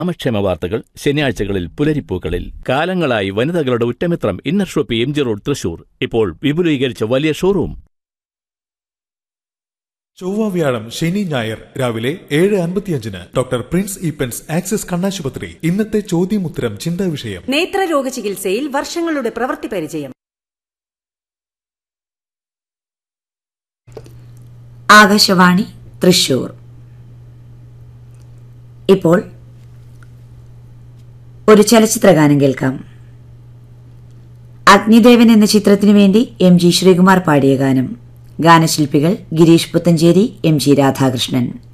ക്ഷേമ വാർത്തകൾ ശനിയാഴ്ചകളിൽ പുലരിപ്പൂക്കളിൽ കാലങ്ങളായി വനിതകളുടെ ഉറ്റമിത്രം inner shoppe M G road Thrissur ഇപ്പോൾ വിപുലീകരിച്ച വലിയ ഷോറൂം ചൊവ്വ വ്യാഴം ശനി ഞായർ രാവിലെ ഏഴ് അൻപത്തിയഞ്ചിന് ഡോക്ടർ പ്രിൻസ് ഈപ്പൻസ് ആക്സിസ് കണ്ണാശുപത്രി ഇന്നത്തെ ചോദ്യമുത്തരം ചിന്താ വിഷയം നേത്രരോഗ ചികിത്സയിൽ വർഷങ്ങളുടെ പ്രവൃത്തി പരിചയം ആകാശവാണി തൃശൂർ ഇപ്പോൾ ഒരു ചലച്ചിത്രഗാനം കേൾക്കാം അഗ്നിദേവൻ എന്ന ചിത്രത്തിനു വേണ്ടി എം ജി ശ്രീകുമാർ പാടിയ ഗാനം ഗാനശില്പികൾ ഗിരീഷ് പുത്തഞ്ചേരി എം ജി രാധാകൃഷ്ണൻ